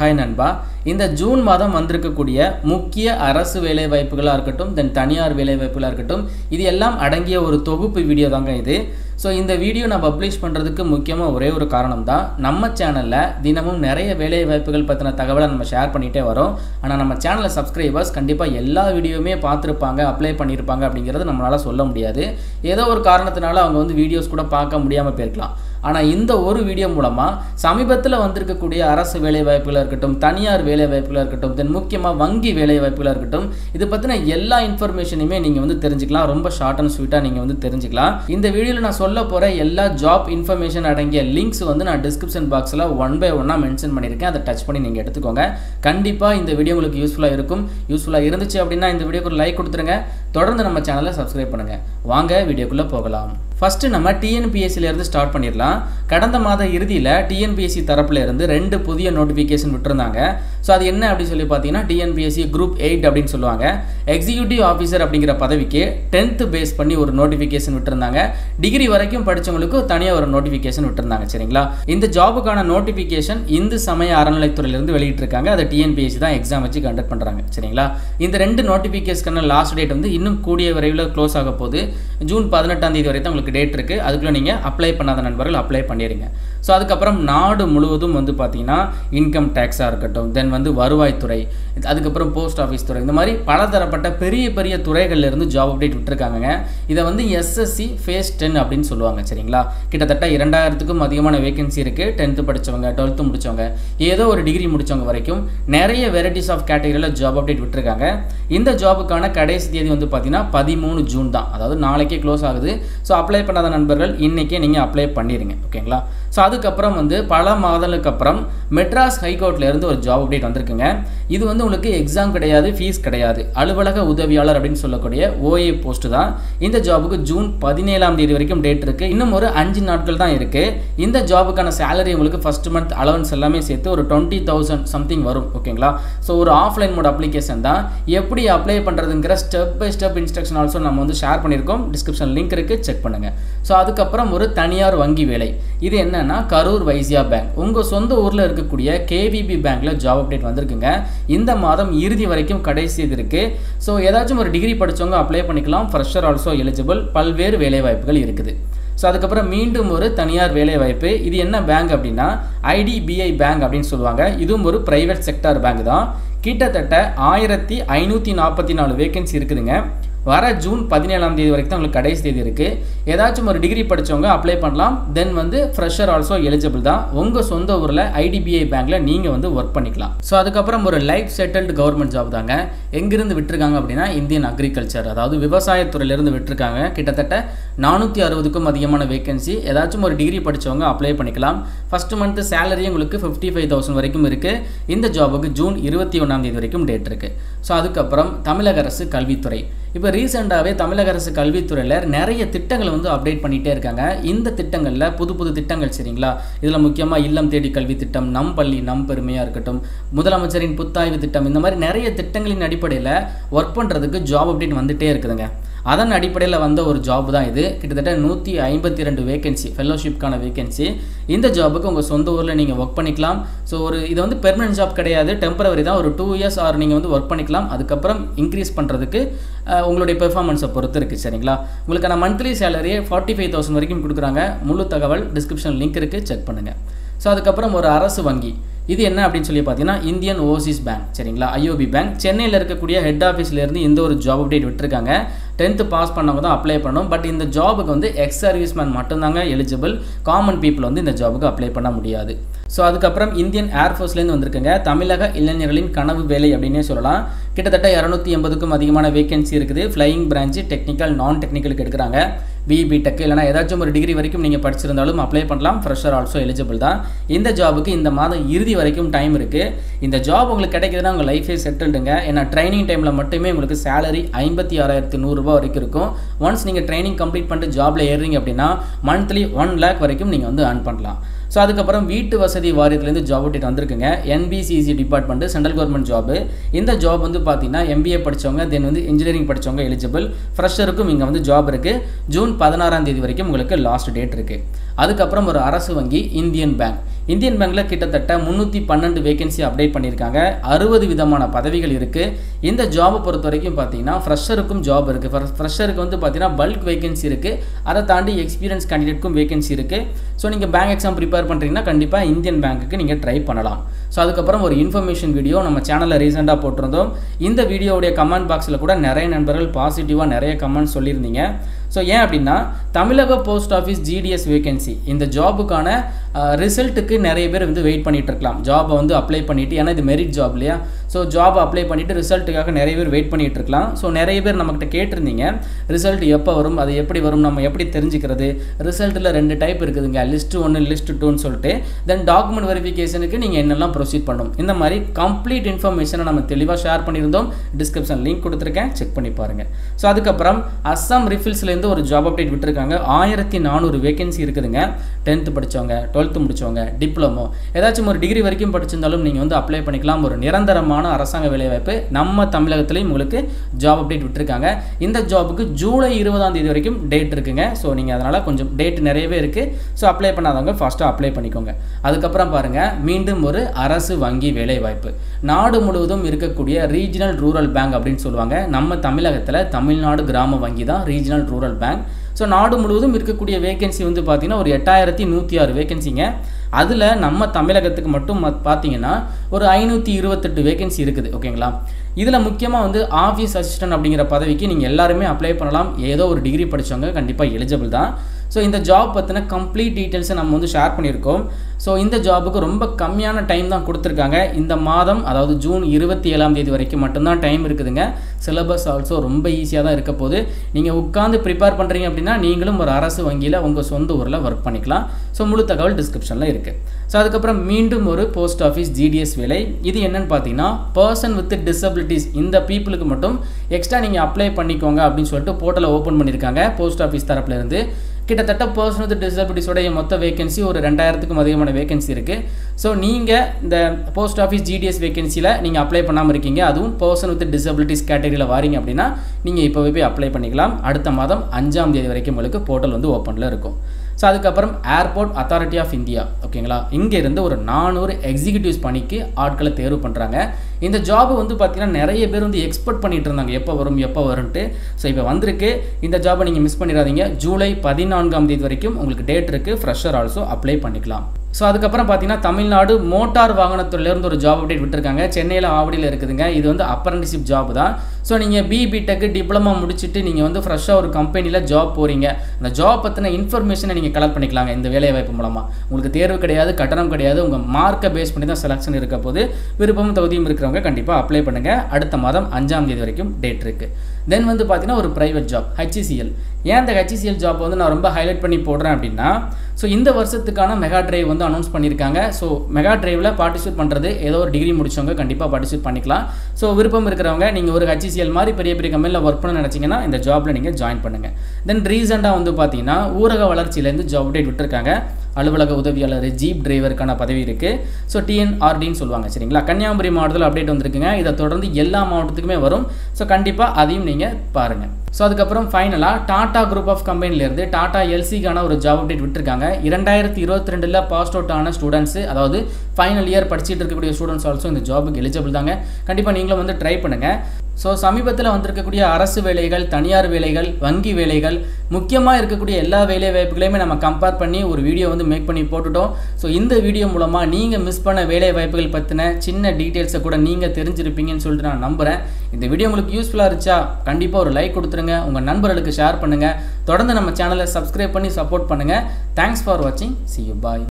hi நண்பா இந்த June மாதம் வந்திருக்கக்கூடிய முக்கிய அரசு வேலை வாய்ப்புகளாக இருக்கட்டும் தென் தனியார் வேலை வாய்ப்புகளாக இருக்கட்டும் இது எல்லாம் அடங்கிய ஒரு தொகுப்பு வீடியோ தாங்க இது ஸோ இந்த வீடியோ நான் பப்ளிஷ் பண்ணுறதுக்கு முக்கியமாக ஒரே ஒரு காரணம் தான் நம்ம சேனலில் தினமும் நிறைய வேலை வாய்ப்புகள் பற்றின தகவலை நம்ம ஷேர் பண்ணிகிட்டே வரோம் ஆனால் நம்ம சேனலில் சப்ஸ்கிரைபர்ஸ் கண்டிப்பாக எல்லா வீடியோவுமே பார்த்துருப்பாங்க அப்ளை பண்ணியிருப்பாங்க அப்படிங்கிறது நம்மளால் சொல்ல முடியாது ஏதோ ஒரு காரணத்தினால அவங்க வந்து வீடியோஸ் கூட பார்க்க முடியாமல் போயிருக்கலாம் ஆனால் இந்த ஒரு வீடியோ மூலமாக சமீபத்தில் வந்திருக்கக்கூடிய அரசு வேலை வாய்ப்புகளாக இருக்கட்டும் தனியார் வேலை வாய்ப்புகளாக இருக்கட்டும் தென் முக்கியமாக வங்கி வேலை வாய்ப்புகளாக இருக்கட்டும் இது பற்றின எல்லா இன்ஃபர்மேஷனையுமே நீங்கள் வந்து தெரிஞ்சுக்கலாம் ரொம்ப ஷார்ட் அண்ட் ஸ்வீட்டாக நீங்கள் வந்து தெரிஞ்சுக்கலாம் இந்த வீடியோவில் நான் சொல்ல போகிற எல்லா ஜாப் இன்ஃபர்மேஷன் அடங்கிய லிங்க்ஸ் வந்து நான் டிஸ்கிரிப்ஷன் பாக்ஸில் ஒன் பை ஒன்னாக மென்ஷன் பண்ணியிருக்கேன் அதை டச் பண்ணி நீங்கள் எடுத்துக்கோங்க கண்டிப்பாக இந்த வீடியோ உங்களுக்கு யூஸ்ஃபுல்லாக இருக்கும் யூஸ்ஃபுல்லாக இருந்துச்சு அப்படின்னா இந்த வீடியோக்கு ஒரு லைக் கொடுத்துருங்க தொடர்ந்து நம்ம சேனலை சப்ஸ்கிரைப் பண்ணுங்கள் வாங்க வீடியோக்குள்ளே போகலாம் ஃபஸ்ட்டு நம்ம டிஎன்பிஎஸ்சிலேருந்து ஸ்டார்ட் பண்ணிடலாம் கடந்த மாத இறுதியில் டிஎன்பிஎஸ்சி தரப்புல இருந்து ரெண்டு புதிய நோட்டிஃபிகேஷன் விட்டுருந்தாங்க ஸோ அது என்ன அப்படின்னு சொல்லி பார்த்தீங்கன்னா டிஎன்பிஎஸ்சி குரூப் எயிட் அப்படின்னு சொல்லுவாங்க எக்ஸிக்யூட்டிவ் ஆஃபீஸர் அப்படிங்கிற பதவிக்கு டென்த்து பேஸ் பண்ணி ஒரு நோட்டிஃபிகேஷன் விட்டுருந்தாங்க டிகிரி வரைக்கும் படித்தவங்களுக்கு தனியாக ஒரு நோட்டிஃபிகேஷன் விட்டுருந்தாங்க சரிங்களா இந்த ஜாபுக்கான நோட்டிஃபிகேஷன் இந்து சமய அறநிலைத்துறையிலிருந்து வெளியிட்டிருக்காங்க அதை டிஎன்பிஎஸ்சி தான் எக்ஸாம் வச்சு கண்டக்ட் பண்ணுறாங்க சரிங்களா இந்த ரெண்டு நோட்டிஃபிகேஷனுக்கான லாஸ்ட் டேட் வந்து இன்னும் கூடிய விரைவில் க்ளோஸ் ஆக போகுது ஜூன் பதினெட்டாம் தேதி வரை தான் உங்களுக்கு டேட் இருக்குது அதுக்குள்ளே நீங்கள் அப்ளை பண்ணாத நண்பர்கள் அப்ளை பண்ணிடுங்க ஸோ அதுக்கப்புறம் நாடு முழுவதும் வந்து பார்த்தீங்கன்னா இன்கம் டேக்ஸாக இருக்கட்டும் தென் வந்து வருவாய்த்துறை அதுக்கப்புறம் போஸ்ட் ஆஃபீஸ் துறை இந்த மாதிரி பலதரப்பட்ட பெரிய பெரிய துறைகள்ல இருந்து ஜாப் அப்டேட் விட்டுருக்காங்க இதை வந்து எஸ்எஸ்சி ஃபேஸ் டென் அப்படின்னு சொல்லுவாங்க சரிங்களா கிட்டத்தட்ட இரண்டாயிரத்துக்கும் அதிகமான வேகன்சி இருக்குது டென்த்து படித்தவங்க டுவெல்த்து முடித்தவங்க ஏதோ ஒரு டிகிரி முடித்தவங்க வரைக்கும் நிறைய வெரைட்டிஸ் ஆஃப் கேட்டகரியில் ஜாப் அப்டேட் விட்டுருக்காங்க இந்த ஜாபுக்கான கடைசி தேதி வந்து பார்த்தீங்கன்னா பதிமூணு ஜூன் தான் அதாவது நாளைக்கே க்ளோஸ் ஆகுது ஸோ அப்ளை பண்ணாத நண்பர்கள் இன்றைக்கே நீங்கள் அப்ளை பண்ணிடுங்க ஓகேங்களா ஸோ அதுக்கப்புறம் வந்து பல மாதங்களுக்கு அப்புறம் மெட்ராஸ் ஹைகோர்ட்லேருந்து ஒரு ஜாப் அப்டேட் வந்திருக்குங்க இது வந்து உங்களுக்கு எக்ஸாம் கிடையாது ஃபீஸ் கிடையாது அலுவலக உதவியாளர் அப்படின்னு சொல்லக்கூடிய ஓஏ போஸ்ட் தான் இந்த ஜாபுக்கு ஜூன் பதினேழாம் தேதி வரைக்கும் டேட் இருக்குது இன்னும் ஒரு அஞ்சு நாட்கள் தான் இருக்குது இந்த ஜாபுக்கான சேலரி உங்களுக்கு ஃபஸ்ட் மந்த் அலவன்ஸ் எல்லாமே சேர்த்து ஒரு டுவெண்ட்டி தௌசண்ட் சம்திங் வரும் ஓகேங்களா ஸோ ஒரு ஆஃப்லைன் மோட் அப்ளிகேஷன் தான் எப்படி அப்ளை பண்ணுறதுங்கிற step by step instruction also நம்ம வந்து ஷேர் பண்ணியிருக்கோம் டிஸ்கிரிப்ஷன் லிங்க் இருக்குது செக் பண்ணுங்கள் ஸோ அதுக்கப்புறம் ஒரு தனியார் வங்கி வேலை இது என்னன்னா கரூர் வைசியா பேங்க் உங்கள் சொந்த ஊரில் இருக்கக்கூடிய கேவிபி பேங்க்கில் ஜாப் அப்டேட் வந்திருக்குங்க இந்த மாதம் இறுதி வரைக்கும் கடைசி இது இருக்குது ஸோ ஏதாச்சும் ஒரு டிகிரி படித்தவங்க அப்ளை பண்ணிக்கலாம் ஃப்ரெஷர் ஆல்சோ எலிஜிபிள் பல்வேறு வேலைவாய்ப்புகள் இருக்குது ஸோ அதுக்கப்புறம் மீண்டும் ஒரு தனியார் வேலைவாய்ப்பு இது என்ன பேங்க் அப்படின்னா ஐடிபிஐ பேங்க் அப்படின்னு சொல்லுவாங்க இதுவும் ஒரு ப்ரைவேட் செக்டார் பேங்க் தான் கிட்டத்தட்ட ஆயிரத்தி ஐநூற்றி நாற்பத்தி நாலு வேகன்சி இருக்குதுங்க வர ஜூன் பதினேழாம் தேதி வரைக்கும் தான் உங்களுக்கு கடைசி தேதி இருக்குது ஏதாச்சும் ஒரு டிகிரி படித்தவங்க அப்ளை பண்ணலாம் தென் வந்து ஃப்ரெஷர் ஆல்சோ எலிஜிபிள் தான் உங்கள் சொந்த ஊரில் ஐடிபிஐ பேங்க்கில் நீங்கள் வந்து ஒர்க் பண்ணிக்கலாம் ஸோ அதுக்கப்புறம் ஒரு லைஃப் செட்டில்டு கவர்மெண்ட் ஜாப் தாங்க எங்கிருந்து விட்டுருக்காங்க அப்படின்னா இந்தியன் அக்ரிகல்ச்சர் அதாவது விவசாயத்துறையிலேருந்து விட்டுருக்காங்க கிட்டத்தட்ட நானூற்றி அறுபதுக்கும் அதிகமான வேகன்சி ஏதாச்சும் ஒரு டிகிரி படித்தவங்க அப்ளை பண்ணிக்கலாம் ஃபஸ்ட் மந்த் சேலரி உங்களுக்கு ஃபிஃப்டி ஃபைவ் தௌசண்ட் வரைக்கும் இருக்குது இந்த ஜாபுக்கு ஜூன் இருபத்தி ஒன்றாம் தேதி வரைக்கும் டேட் இருக்குது ஸோ அதுக்கப்புறம் தமிழக அரசு கல்வித்துறை இப்போ ரீசெண்டாகவே தமிழக அரசு கல்வித்துறையில் நிறைய திட்டங்களை வந்து அப்டேட் பண்ணிகிட்டே இருக்காங்க இந்த திட்டங்களில் புது புது திட்டங்கள் சரிங்களா இதில் முக்கியமாக இல்லம் தேடி கல்வி திட்டம் நம் பள்ளி நம் பெருமையாக இருக்கட்டும் முதலமைச்சரின் புத்தாய்வு திட்டம் இந்த மாதிரி நிறைய திட்டங்களின் அடிப்படையில் ஒர்க் பண்ணுறதுக்கு ஜாப் அப்டேட் வந்துகிட்டே இருக்குதுங்க அதன் அடிப்படையில் வந்த ஒரு ஜாப் தான் இது கிட்டத்தட்ட நூற்றி ஐம்பத்தி ரெண்டு வேகன்சி ஃபெல்லோஷிப்கான வேகன்சி இந்த ஜாபுக்கு உங்கள் சொந்த ஊரில் நீங்கள் ஒர்க் பண்ணிக்கலாம் ஸோ ஒரு இது வந்து பெர்மனன்ட் ஜாப் கிடையாது டெம்பரவரி தான் ஒரு டூ இயர்ஸ் ஆர் நீங்கள் வந்து ஒர்க் பண்ணிக்கலாம் அதுக்கப்புறம் இன்க்ரீஸ் பண்ணுறதுக்கு உங்களுடைய பெர்ஃபார்மன்ஸை பொறுத்து இருக்குது சரிங்களா உங்களுக்கான மந்த்லி சேலரியே ஃபார்ட்டி ஃபைவ் தௌசண்ட் வரைக்கும் கொடுக்குறாங்க முழு தகவல் டிஸ்கிரிப்ஷன் லிங்க் இருக்குது செக் பண்ணுங்கள் ஸோ அதுக்கப்புறம் ஒரு அரசு வங்கி இது என்ன அப்படின்னு சொல்லி பார்த்தீங்கன்னா இந்தியன் ஓவர்சீஸ் பேங்க் சரிங்களா ஐஓபி பேங்க் சென்னையில் இருக்கக்கூடிய ஹெட் ஆஃபீஸ்லேருந்து இந்த ஒரு ஜாப் அப்டேட் விட்டுருக்காங்க டென்த்து பாஸ் பண்ணவங்க தான் அப்ளை பண்ணணும் பட் இந்த ஜாபுக்கு வந்து எக்ஸ் சர்வீஸ்மேன் மட்டும்தாங்க எலிஜிபிள் காமன் பீப்புள் வந்து இந்த ஜாபுக்கு அப்ளை பண்ண முடியாது ஸோ அதுக்கப்புறம் இந்தியன் ஏர்ஃபோர்ஸ்லேருந்து வந்திருக்குங்க தமிழக இளைஞர்களின் கனவு வேலை அப்படின்னே சொல்லலாம் கிட்டத்தட்ட இரநூத்தி எண்பதுக்கும் அதிகமான வேகன்சி இருக்குது ஃப்ளையிங் பிரான்ச்சு டெக்னிக்கல் நான் டெக்னிக்கலுக்கு எடுக்கிறாங்க பிபி டெக் இல்லைனா ஏதாச்சும் ஒரு டிகிரி வரைக்கும் நீங்கள் படிச்சிருந்தாலும் அப்ளை பண்ணலாம் ஃப்ரெஷர் ஆல்சோ எலிஜிபிள் தான் இந்த ஜாபுக்கு இந்த மாதம் இறுதி வரைக்கும் டைம் இருக்குது இந்த ஜாப் உங்களுக்கு கிடைக்குதுன்னா உங்கள் லைஃபே செட்டில்டுங்க ஏன்னா ட்ரைனிங் டைமில் மட்டுமே உங்களுக்கு சேலரி ஐம்பத்தி ஆறாயிரத்து நூறுரூவா வரைக்கும் இருக்கும் ஒன்ஸ் நீங்கள் ட்ரைனிங் கம்ப்ளீட் பண்ணிட்டு ஜாபில் ஏறுறீங்க அப்படின்னா மந்த்லி ஒன் லேக் வரைக்கும் நீங்கள் வந்து ஏர்ன் பண்ணலாம் ஸோ அதுக்கப்புறம் வீட்டு வசதி வாரியத்துலேருந்து ஜாப் அப்டேட் வந்திருக்குங்க NBCC department central government job இந்த ஜாப் வந்து பார்த்தீங்கன்னா எம்பிஏ படித்தவங்க தென் வந்து இன்ஜினியரிங் படித்தவங்க எலிஜிபிள் ஃப்ரெஷருக்கும் இங்கே வந்து ஜாப் இருக்குது ஜூன் பதினாறாம் தேதி வரைக்கும் உங்களுக்கு லாஸ்ட் டேட் இருக்குது அதுக்கப்புறம் ஒரு அரசு வங்கி இந்தியன் பேங்க் இந்தியன் பேங்க்கில் கிட்டத்தட்ட முந்நூற்றி பன்னெண்டு வேகன்சி அப்டேட் பண்ணியிருக்காங்க அறுபது விதமான பதவிகள் இருக்குது இந்த ஜாபை பொறுத்த வரைக்கும் பார்த்தீங்கன்னா ஃப்ரெஷருக்கும் ஜாப் இருக்குது ஃப்ரெஷருக்கு வந்து பார்த்தீங்கன்னா பல்க் வேகன்சி இருக்குது அதை தாண்டி எக்ஸ்பீரியன்ஸ் கேண்டிடேட்க்கும் வேகன்சி இருக்குது ஸோ நீங்கள் பேங்க் எக்ஸாம் ப்ரிப்பேர் பண்ணுறீங்கன்னா கண்டிப்பாக இந்தியன் பேங்க்குக்கு நீங்கள் ட்ரை பண்ணலாம் ஸோ அதுக்கப்புறம் ஒரு இன்ஃபர்மேஷன் வீடியோ நம்ம சேனலில் ரீசெண்டாக போட்டிருந்தோம் இந்த வீடியோவுடைய கமெண்ட் பாக்ஸில் கூட நிறைய நண்பர்கள் பாசிட்டிவாக நிறைய கமெண்ட் சொல்லியிருந்தீங்க ஸோ ஏன் அப்படின்னா தமிழக போஸ்ட் ஆஃபீஸ் ஜிடிஎஸ் வேகன்சி இந்த ஜாபுக்கான ரிசல்ட்டுக்கு நிறைய பேர் வந்து வெயிட் பண்ணிட்டு இருக்கலாம் ஜாபை வந்து அப்ளை பண்ணிட்டு ஏன்னா இது மெரிட் ஜாப் இல்லையா ஸோ ஜாப் அப்ளை பண்ணிட்டு ரிசல்ட்டுக்காக நிறைய பேர் வெயிட் பண்ணிட்டு இருக்கலாம் ஸோ நிறைய பேர் நம்மகிட்ட கேட்டிருந்தீங்க ரிசல்ட் எப்போ வரும் அது எப்படி வரும் நம்ம எப்படி தெரிஞ்சுக்கிறது ரிசல்ட்டில் ரெண்டு டைப் இருக்குதுங்க லிஸ்ட் ஒன்று லிஸ்ட் டூன்னு சொல்லிட்டு தென் டாக்குமெண்ட் வெரிஃபிகேஷனுக்கு நீங்கள் என்னெல்லாம் ப்ரொசீட் பண்ணணும் இந்த மாதிரி கம்ப்ளீட் இன்ஃபர்மேஷனை நம்ம தெளிவாக ஷேர் பண்ணியிருந்தோம் டிஸ்கிரிப்ஷன் லிங்க் கொடுத்துருக்கேன் செக் பண்ணி பாருங்கள் ஸோ அதுக்கப்புறம் அஸ்ஸாம் ரிஃபில்ஸ்லேருந்து ஒரு ஜாப் அப்டேட் விட்டுருக்காங்க ஆயிரத்தி நானூறு வேகன்சி இருக்குதுங்க டென்த்து படித்தவங்க டுவெல்த்து முடித்தவங்க டிப்ளமோ ஏதாச்சும் ஒரு டிகிரி வரைக்கும் படிச்சிருந்தாலும் நீங்கள் வந்து அப்ளை பண்ணிக்கலாம் ஒரு நிரந்தரமான அரசாங்க வேலைவாய்ப்பு நம்ம தமிழகத்துலேயும் உங்களுக்கு ஜாப் அப்டேட் விட்டுருக்காங்க இந்த ஜாபுக்கு ஜூலை இருபதாம் தேதி வரைக்கும் டேட் இருக்குங்க ஸோ நீங்கள் அதனால் கொஞ்சம் டேட் நிறையவே இருக்குது ஸோ அப்ளை பண்ணாதவங்க ஃபஸ்ட்டு அப்ளை பண்ணிக்கோங்க அதுக்கப்புறம் பாருங்கள் மீண்டும் ஒரு அரசு வங்கி வேலைவாய்ப்பு நாடு முழுவதும் இருக்கக்கூடிய ரீஜனல் ரூரல் பேங்க் அப்படின்னு சொல்லுவாங்க நம்ம தமிழகத்தில் தமிழ்நாடு கிராம வங்கி தான் ரீஜனல் ரூரல் பேங்க் ஸோ நாடு முழுவதும் இருக்கக்கூடிய வேகன்சி வந்து பார்த்திங்கன்னா ஒரு எட்டாயிரத்தி நூற்றி ஆறு வேகன்சிங்க அதில் நம்ம தமிழகத்துக்கு மட்டும் பார்த்தீங்கன்னா ஒரு ஐநூற்றி இருபத்தெட்டு வேகன்சி இருக்குது ஓகேங்களா இதில் முக்கியமாக வந்து ஆஃபீஸ் அசிஸ்டன்ட் அப்படிங்கிற பதவிக்கு நீங்கள் எல்லாருமே அப்ளை பண்ணலாம் ஏதோ ஒரு டிகிரி படித்தவங்க கண்டிப்பாக எலிஜிபிள் தான் ஸோ இந்த ஜாப் பற்றின கம்ப்ளீட் டீட்டெயில்ஸை நம்ம வந்து ஷேர் பண்ணியிருக்கோம் ஸோ இந்த ஜாபுக்கு ரொம்ப கம்மியான டைம் தான் கொடுத்துருக்காங்க இந்த மாதம் அதாவது ஜூன் இருபத்தி ஏழாம் தேதி வரைக்கும் மட்டும்தான் டைம் இருக்குதுங்க சிலபஸ் ஆல்சோ ரொம்ப ஈஸியாக தான் இருக்க போது நீங்கள் உட்காந்து ப்ரிப்பேர் பண்ணுறீங்க அப்படின்னா நீங்களும் ஒரு அரசு வங்கியில் உங்கள் சொந்த ஊரில் ஒர்க் பண்ணிக்கலாம் ஸோ முழு தகவல் டிஸ்கிரிப்ஷனில் இருக்குது ஸோ அதுக்கப்புறம் மீண்டும் ஒரு போஸ்ட் ஆஃபீஸ் ஜிடிஎஸ் வேலை இது என்னன்னு பார்த்தீங்கன்னா பர்சன் வித் டிசபிலிட்டிஸ் இந்த பீப்புளுக்கு மட்டும் எக்ஸ்ட்ரா நீங்கள் அப்ளை பண்ணிக்கோங்க அப்படின்னு சொல்லிட்டு போர்ட்டலை ஓப்பன் பண்ணியிருக்காங்க போஸ்ட் ஆஃபீஸ் தரப்புலேருந்து கிட்டத்தட்ட பர்சன் வித் டிசபிலிட்டிஸோடைய மொத்த வேகன்சி ஒரு ரெண்டாயிரத்துக்கும் அதிகமான வேகன்சி இருக்குது ஸோ நீங்கள் இந்த போஸ்ட் ஆஃபீஸ் ஜிடிஎஸ் வேகன்சியில் நீங்கள் அப்ளை பண்ணாமல் இருக்கீங்க அதுவும் பர்சன் வித் டிசபிலிட்டிஸ் கேட்டகரியில் வாரீங்க அப்படின்னா நீங்கள் இப்போவே போய் அப்ளை பண்ணிக்கலாம் அடுத்த மாதம் அஞ்சாம் தேதி வரைக்கும் உங்களுக்கு போர்ட்டல் வந்து ஓப்பனில் இருக்கும் ஸோ அதுக்கப்புறம் ஏர்போர்ட் அத்தாரிட்டி ஆஃப் இந்தியா ஓகேங்களா இங்கேருந்து ஒரு நானூறு எக்ஸிக்யூட்டிவ்ஸ் பணிக்கு ஆட்களை தேர்வு பண்ணுறாங்க இந்த ஜாப் வந்து பார்த்திங்கன்னா நிறைய பேர் வந்து எக்ஸ்பெக்ட் பண்ணிட்டு இருந்தாங்க எப்போ வரும் எப்போ வரும்ன்ட்டு ஸோ இப்போ வந்திருக்கு இந்த ஜாபை நீங்கள் மிஸ் பண்ணிடாதீங்க ஜூலை பதினான்காம் தேதி வரைக்கும் உங்களுக்கு டேட் இருக்குது ஃப்ரெஷர் ஆல்சோ அப்ளை பண்ணிக்கலாம் ஸோ அதுக்கப்புறம் பார்த்தீங்கன்னா தமிழ்நாடு மோட்டார் வாகனத்துறையிலேருந்து ஒரு ஜாப் அப்டேட் விட்டுருக்காங்க சென்னையில் ஆவடியில் இருக்குதுங்க இது வந்து அப்ரண்டிஷிப் ஜாப் தான் ஸோ நீங்கள் பிபி டெக் டிப்ளமா முடிச்சுட்டு நீங்கள் வந்து ஃப்ரெஷ்ஷாக ஒரு கம்பெனியில் ஜாப் போகிறீங்க அந்த ஜாப் பற்றின இன்ஃபர்மேஷனை நீங்கள் கலெக்ட் பண்ணிக்கலாங்க இந்த வேலைவாய்ப்பு மூலமாக உங்களுக்கு தேர்வு கிடையாது கட்டணம் கிடையாது உங்கள் மார்க்கை பேஸ் பண்ணி தான் செலெக்ஷன் இருக்க போது விருப்பமும் தகுதியும் இருக்கிறவங்க கண்டிப்பாக அப்ளை பண்ணுங்கள் அடுத்த மாதம் அஞ்சாம் தேதி வரைக்கும் டேட் இருக்குது தென் வந்து பார்த்தீங்கன்னா ஒரு ப்ரைவேட் ஜாப் ஹெச்சிசிஎல் ஏன் இந்த ஹெச்சிசிஎல் ஜாப் வந்து நான் ரொம்ப ஹைலைட் பண்ணி போடுறேன் அப்படின்னா ஸோ இந்த வருஷத்துக்கான மெகா டிரைவ் வந்து அனௌன்ஸ் பண்ணியிருக்காங்க ஸோ மெகா டிரைவில் பார்ட்டிசிபேட் பண்ணுறது ஏதோ ஒரு டிகிரி முடிச்சவங்க கண்டிப்பாக பார்ட்டிசிபேட் பண்ணிக்கலாம் ஸோ விருப்பம் இருக்கிறவங்க நீங்கள் ஒரு ஹெச்சிசிஎல் மாதிரி பெரிய பெரிய கம்பெனியில் ஒர்க் பண்ண நினச்சிங்கன்னா இந்த ஜாப்பில் நீங்கள் ஜாயின் பண்ணுங்கள் தென் ரீசெண்டாக வந்து பார்த்தீங்கன்னா ஊரக வளர்ச்சியிலேருந்து ஜாப் அப்டேட் விட்டுருக்காங்க அலுவலக உதவியாளர் ஜீப் டிரைவருக்கான பதவி இருக்குது ஸோ டிஎன்ஆர்டின்னு சொல்லுவாங்க சரிங்களா கன்னியாகுமரி மாவட்டத்தில் அப்டேட் வந்திருக்குங்க இதை தொடர்ந்து எல்லா மாவட்டத்துக்குமே வரும் ஸோ கண்டிப்பாக அதையும் நீங்கள் பாருங்கள் ஸோ அதுக்கப்புறம் ஃபைனலாக டாடா குரூப் ஆஃப் கம்பெனிலேருந்து டாடா எல்சிக்கான ஒரு ஜாப் அப்டேட் விட்டுருக்காங்க இரண்டாயிரத்தி இருபத்தி ரெண்டில் பாஸ் அவுட் ஆன ஸ்டூடெண்ட்ஸு அதாவது ஃபைனல் இயர் படிச்சுட்டு இருக்கக்கூடிய ஸ்டூடெண்ட்ஸ் ஆல்சோ இந்த ஜாபுக்கு எலிஜிபிள் தாங்க கண்டிப்பாக நீங்களும் வந்து ட்ரை பண்ணுங்கள் ஸோ சமீபத்தில் வந்திருக்கக்கூடிய அரசு வேலைகள் தனியார் வேலைகள் வங்கி வேலைகள் முக்கியமாக இருக்கக்கூடிய எல்லா வேலை வாய்ப்புகளையுமே நம்ம கம்பேர் பண்ணி ஒரு வீடியோ வந்து மேக் பண்ணி போட்டுட்டோம் ஸோ இந்த வீடியோ மூலமாக நீங்கள் மிஸ் பண்ண வேலை வாய்ப்புகள் பற்றின சின்ன டீட்டெயில்ஸை கூட நீங்கள் தெரிஞ்சிருப்பீங்கன்னு சொல்லிட்டு நான் நம்புகிறேன் இந்த வீடியோ உங்களுக்கு யூஸ்ஃபுல்லாக இருந்துச்சா கண்டிப்பாக ஒரு லைக் கொடுத்துருங்க உங்கள் நண்பர்களுக்கு ஷேர் பண்ணுங்கள் தொடர்ந்து நம்ம சேனலை சப்ஸ்கிரைப் பண்ணி சப்போர்ட் பண்ணுங்கள் தேங்க்ஸ் ஃபார் வாட்சிங் சி யூ பாய்